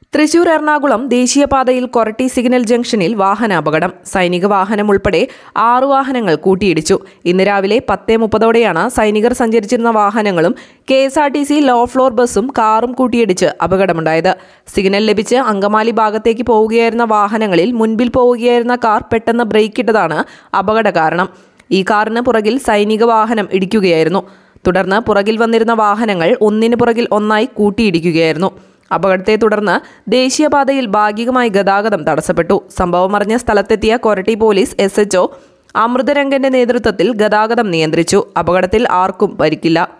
തൃശൂർ എറണാകുളം ദേശീയപാതയിൽ കൊരട്ടി സിഗ്നൽ ജംഗ്ഷനിൽ വാഹനാപകടം സൈനിക വാഹനം ഉൾപ്പെടെ ആറു വാഹനങ്ങൾ കൂട്ടിയിടിച്ചു ഇന്ന് രാവിലെ പത്തേ മുപ്പതോടെയാണ് സൈനികർ സഞ്ചരിച്ചിരുന്ന വാഹനങ്ങളും K S R T C low floor ബസ്സും കാറും കൂട്ടിയിടിച്ച് അപകടമുണ്ടായത് സിഗ്നൽ ലഭിച്ച് അങ്കമാലി ഭാഗത്തേക്ക് പോവുകയായിരുന്ന വാഹനങ്ങളിൽ മുൻപിൽ പോവുകയായിരുന്ന കാർ പെട്ടെന്ന് ബ്രേക്കിട്ടതാണ് അപകട കാരണം ഈ കാറിന് പുറകിൽ സൈനിക വാഹനം ഇടിക്കുകയായിരുന്നു തുടർന്ന് പുറകിൽ വന്നിരുന്ന വാഹനങ്ങൾ ഒന്നിന് പുറകിൽ ഒന്നായി കൂട്ടിയിടിക്കുകയായിരുന്നു അപകടത്തെ തുടർന്ന് ദേശീയപാതയിൽ ഭാഗികമായി ഗതാഗതം തടസ്സപ്പെട്ടു സംഭവമറിഞ്ഞ സ്ഥലത്തെത്തിയ കൊരട്ടി പോലീസ് എസ് എച്ച്ഒ അമൃതരംഗന്റെ നേതൃത്വത്തിൽ ഗതാഗതം നിയന്ത്രിച്ചു അപകടത്തിൽ ആർക്കും പരിക്കില്ല